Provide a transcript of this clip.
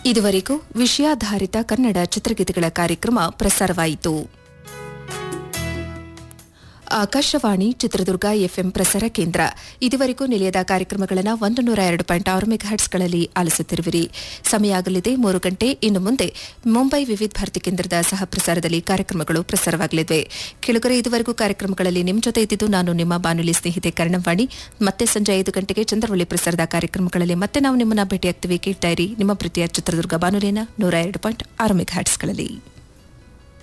ಇದುವರೆಗೂ ವಿಷಯಾಧಾರಿತ ಕನ್ನಡ ಚಿತ್ರಗೀತೆಗಳ ಕಾರ್ಯಕ್ರಮ ಪ್ರಸಾರವಾಯಿತು ಆಕಾಶವಾಣಿ ಚಿತ್ರದುರ್ಗ ಎಫ್ಎಂ ಪ್ರಸಾರ ಕೇಂದ್ರ ಇದುವರೆಗೂ ನಿಲಯದ ಕಾರ್ಯಕ್ರಮಗಳನ್ನು ಒಂದು ನೂರ ಎರಡು ಪಾಯಿಂಟ್ ಆರು ಮೆಗಾಹರ್ಟ್ಸ್ಗಳಲ್ಲಿ ಆಲಿಸುತ್ತಿರುವಿರಿ ಸಮಯ ಆಗಲಿದೆ ಮೂರು ಗಂಟೆ ಇನ್ನು ಮುಂದೆ ಮುಂಬೈ ವಿವಿಧ ಭಾರತಿ ಕೇಂದ್ರದ ಸಹ ಪ್ರಸಾರದಲ್ಲಿ ಕಾರ್ಯಕ್ರಮಗಳು ಪ್ರಸಾರವಾಗಲಿವೆ ಕೆಳಗರೆ ಇದುವರೆಗೂ ಕಾರ್ಯಕ್ರಮಗಳಲ್ಲಿ ನಿಮ್ಮ ಜೊತೆ ಇದ್ದಿದ್ದು ನಾನು ನಿಮ್ಮ ಬಾನುಲಿ ಸ್ನೇಹಿತೆ ಕರ್ಣವಾಣಿ ಮತ್ತೆ ಸಂಜೆ ಐದು ಗಂಟೆಗೆ ಚಂದ್ರವಳ್ಳಿ ಪ್ರಸಾರದ ಕಾರ್ಯಕ್ರಮಗಳಲ್ಲಿ ಮತ್ತೆ ನಾವು ನಿಮ್ಮನ್ನ ಭೇಟಿಯಾಗ್ತೀವಿ ಕೇಳ್ತಾ ಇರಿ ನಿಮ್ಮ ಪ್ರೀತಿಯ ಚಿತ್ರದುರ್ಗ ಬಾನುಲಿನ ನೂರ ಎರಡು ಪಾಯಿಂಟ್ ಆರು ಮೆಗಾಹರ್ಟ್ಸ್ಗಳಲ್ಲಿ